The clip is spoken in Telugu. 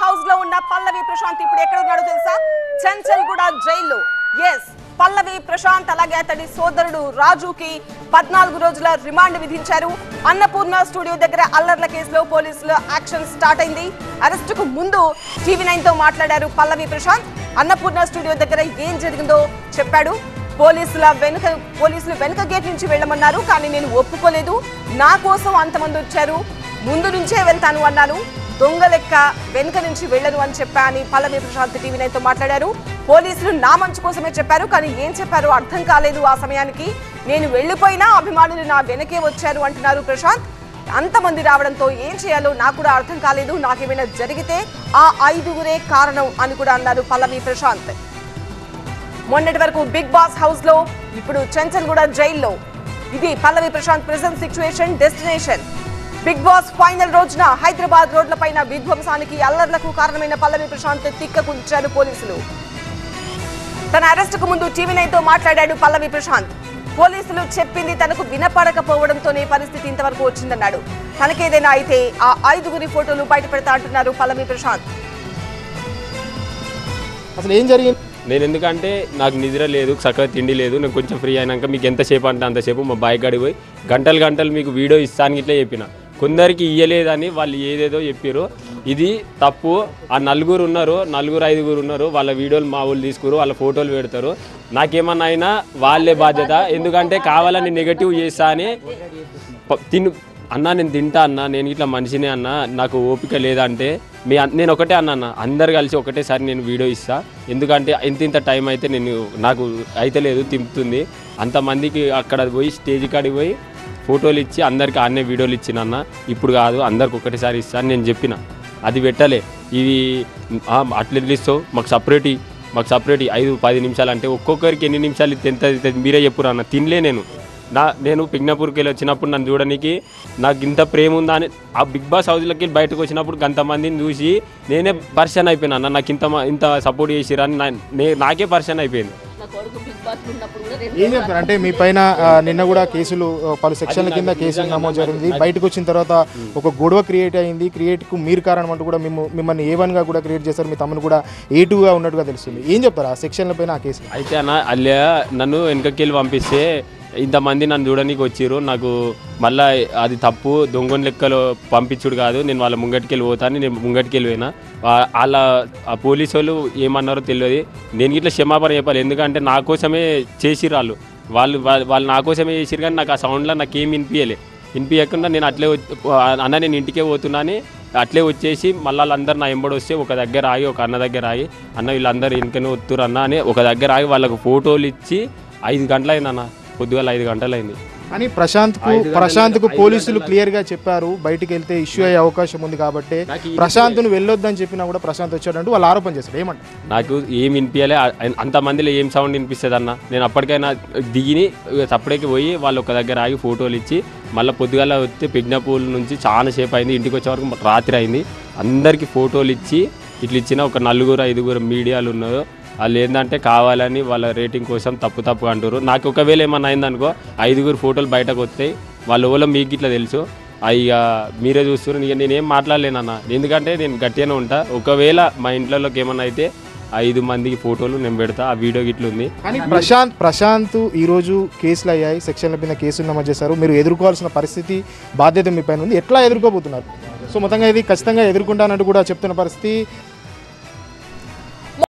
హౌస్ లో ఉన్న పల్లవి ప్రశాంత్ ఇప్పుడు ఎక్కడ ఉన్నాడో తెలుసా చంచల్ కూడా జైల్లో ఎస్ పల్లవి ప్రశాంత్ అలాగే అతడి సోదరుడు రాజుకి పద్నాలుగు రోజుల రిమాండ్ విధించారు అన్నపూర్ణ స్టూడియో దగ్గర అల్లర్ల కేసులో పోలీసుల యాక్షన్ స్టార్ట్ అయింది అరెస్ట్ కు ముందు టీవీ నైన్ తో మాట్లాడారు పల్లవి ప్రశాంత్ అన్నపూర్ణ స్టూడియో దగ్గర ఏం జరిగిందో చెప్పాడు పోలీసుల వెనుక పోలీసులు వెనుక గేట్ నుంచి వెళ్ళమన్నారు కానీ నేను ఒప్పుకోలేదు నా కోసం అంతమంది వచ్చారు ముందు నుంచే వెళ్తాను అన్నాను దొంగ లెక్క వెనుక నుంచి వెళ్ళను అని చెప్పా అని పల్లవి ప్రశాంత్ టీవీ నైన్తో మాట్లాడారు పోలీసులు నా మంచి కోసమే చెప్పారు కానీ ఏం చెప్పారో అర్థం కాలేదు ఆ సమయానికి నేను వెళ్ళిపోయినా అభిమానులు నా వెనకే వచ్చారు అంటున్నారు ప్రశాంత్ అంతమంది రావడంతో ఏం చేయాలో నాకు కూడా అర్థం కాలేదు నాకేమైనా జరిగితే ఆ ఐదుగురే కారణం అని కూడా అన్నారు పల్లవి ప్రశాంత్ మొన్నటి వరకు బిగ్ బాస్ హౌస్ లో ఇప్పుడు చెంచల్గూడ జైల్లో ఇది Pallavi Prashanth present situation destination Bigg Boss final రోజున హైదరాబాద్ రోడ్లపైన విధ్వంసానికి అల్లర్లకు కారణమైన పల్లవి ప్రశాంత్ తిక్కకుంచారు పోలీసులు తన అరెస్ట్ కు ముందు టీవీ నైన్ తో మాట్లాడాడు పల్లవి ప్రశాంత్ పోలీసులు చెప్పింది తనకు వినపడకపోవడంతోనే పరిస్థితి ఇంతవరకు వచ్చిందన్నాడు తనకేదైనా అయితే ఆ ఐదుగురి ఫోటోలు బయట పెడతా అంటున్నారు పల్లవి ప్రశాంత్ అసలు ఏం జరిగింది నేను ఎందుకంటే నాకు నిద్ర లేదు చక్కగా తిండి లేదు నేను కొంచెం ఫ్రీ అయినాక మీకు ఎంతసేపు అంటే అంతసేపు మా బాయ్ కాడికి పోయి గంటలు గంటలు మీకు వీడియో ఇస్తాను ఇట్లా చెప్పిన కొందరికి ఇయ్యలేదని వాళ్ళు ఏదేదో చెప్పారు ఇది తప్పు ఆ నలుగురు ఉన్నారు నలుగురు ఐదుగురు ఉన్నారు వాళ్ళ వీడియోలు మా వాళ్ళు తీసుకురు వాళ్ళ ఫోటోలు పెడతారు నాకేమన్నా అయినా వాళ్ళే బాధ్యత ఎందుకంటే కావాలని నెగటివ్ చేస్తా అని ప- తిను అన్న నేను తింటా అన్న నేను ఇట్లా మనిషినే అన్న నాకు ఓపిక లేదంటే మీ అన్- నేను ఒకటే అన్న అన్న అందరు కలిసి ఒకటేసారి నేను వీడియో ఇస్తా ఎందుకంటే ఇంత ఇంత టైం అయితే నేను నాకు అయితే లేదు తింపుతుంది అంతమందికి అక్కడ పోయి స్టేజ్ కాడికి పోయి ఫోటోలు ఇచ్చి అందరికి ఆన్నే వీడియోలు ఇచ్చిన అన్న ఇప్పుడు కాదు అందరికి ఒకటేసారి ఇస్తా అని నేను చెప్పిన అది పెట్టలే ఇది ఆ, అట్లా ఎట్లా ఇస్తావు మాకు సపరేట్ ఇయ్యి, మాకు సపరేట్ ఇయ్యి. ఐదు పది నిమిషాలు అంటే ఒక్కొక్కరికి ఎన్ని నిమిషాలు ఇస్తే ఎంత అవుతుంది మీరే చెప్పురు అన్న తినలే నేను నా నేను పిగ్నాపూర్కి వెళ్ళి వచ్చినప్పుడు నన్ను చూడడానికి నాకు ఇంత ప్రేమ ఉందా అని ఆ బిగ్ బాస్ హౌస్లోకి వెళ్ళి బయటకు వచ్చినప్పుడు అంతమందిని చూసి నేనే పర్సన్ అయిపోయినా అన్న నాకు ఇంత మ- ఇంత సపోర్ట్ చేసిరా అని నా- నే- నాకే పర్సన్ అయిపోయింది ఏం చెప్తారు అంటే మీ పైన ఆ, నిన్న కూడా కేసులు ఆ, పలు సెక్షన్ల కింద కేసులు నమోదు జరిగింది బయటకు వచ్చిన తర్వాత ఒక గొడవ క్రియేట్ అయింది క్రియేట్ కు మీరు కారణం అంటూ కూడా మేము మిమ్మల్ని ఏ వన్ గా కూడా క్రియేట్ చేశారు మీ తమ్ముని కూడా ఏ టూ గా ఉన్నట్టుగా తెలుస్తుంది ఏం చెప్తారు ఆ సెక్షన్ల పైన ఆ కేసు అయితే అన్న అల్లే నన్ను వెనకకెళ్ళి పంపిస్తే ఇంతమంది నన్ను చూడడానికి వచ్చిర్రు నాకు మళ్ళా అది తప్పు దొంగని లెక్కలో పంపించుడు కాదు నేను వాళ్ళ ముంగటికి వెళ్ళి పోతాను నేను ముంగటికి వెళ్ళి పోయినా వా- వాళ్ళ ఆ పోలీసు వాళ్ళు ఏమన్నారో తెలియదు నేను ఇట్లా క్షమాపణ చెప్పాలి ఎందుకంటే నా కోసమే చేసిర్రు వాళ్ళు వాళ్ళు వాళ్ళు వాళ్ళు నా కోసమే చేసిరు కానీ నాకు ఆ సౌండ్లో నాకు ఏం వినిపించలే వినిపించకుండా నేను అట్లే వచ్చి- అన్న నేను ఇంటికే పోతున్నా అని అట్లే వచ్చేసి మళ్ళీ వాళ్ళందరూ నా ఎంబడి వస్తే ఒక దగ్గర ఆగి ఒక అన్న దగ్గర ఆగి అన్న వీళ్ళందరూ వెనుకనే వస్తురు అన్న అని ఒక దగ్గర ఆగి వాళ్ళకు ఫోటోలు ఇచ్చి ఐదు గంటలు అయింది అన్న పొద్దుగాల ఐదు గంటలు అయింది కానీ ప్రశాంత్ కు ప్రశాంత్ కు పోలీసులు క్లియర్ గా చెప్పారు బయటికి వెళ్తే ఇష్యూ అయ్యే అవకాశం ఉంది కాబట్టి ప్రశాంత్ ను వెళ్ళొద్దని చెప్పినా కూడా ప్రశాంత్ వచ్చాడంటూ వాళ్ళు ఆరోపణ చేశారు ఏమంటారు నాకు ఏం వినిపించలే అంతమందిలో ఏం సౌండ్ వినిపిస్తుంది అన్న నేను అప్పటికైనా దిగిని సపరేట్కి పోయి వాళ్ళు ఒక దగ్గర ఆగి ఫోటోలు ఇచ్చి మళ్ళీ పొద్దుగాల వస్తే పిగ్నపూల్ నుంచి చాలా సేపు అయింది ఇంటికి వచ్చే వరకు రాత్రి అయింది అందరికీ ఫోటోలు ఇచ్చి ఇట్లా ఇచ్చిన ఒక నలుగురు ఐదుగురు మీడియాలు ఉన్నారు వాళ్ళు ఏంటంటే కావాలని వాళ్ళ రేటింగ్ కోసం తప్పు తప్పు అంటారు నాకు ఒకవేళ ఏమన్నా అయిందనుకో ఐదుగురు ఫోటోలు బయటకు వస్తాయి వాళ్ళ ఓలో మీకు ఇట్లా తెలుసు అవి ఇక మీరే చూస్తున్నారు ఇక నేనేం మాట్లాడలేనన్న ఎందుకంటే నేను గట్టిగానే ఉంటా ఒకవేళ మా ఇంట్లోకి ఏమన్నా అయితే ఐదు మందికి ఫోటోలు నేను పెడతా ఆ వీడియో గిట్ల ఉంది కానీ ప్రశాంత్ ప్రశాంత్ ఈ రోజు కేసులు అయ్యాయి సెక్షన్ల మీద కేసులు నమోదు చేశారు మీరు ఎదుర్కోవాల్సిన పరిస్థితి బాధ్యత మీ పైన ఉంది ఎట్లా ఎదుర్కోబోతున్నారు సో మొత్తంగా ఇది ఖచ్చితంగా ఎదుర్కొంటానంటూ కూడా చెప్తున్న పరిస్థితి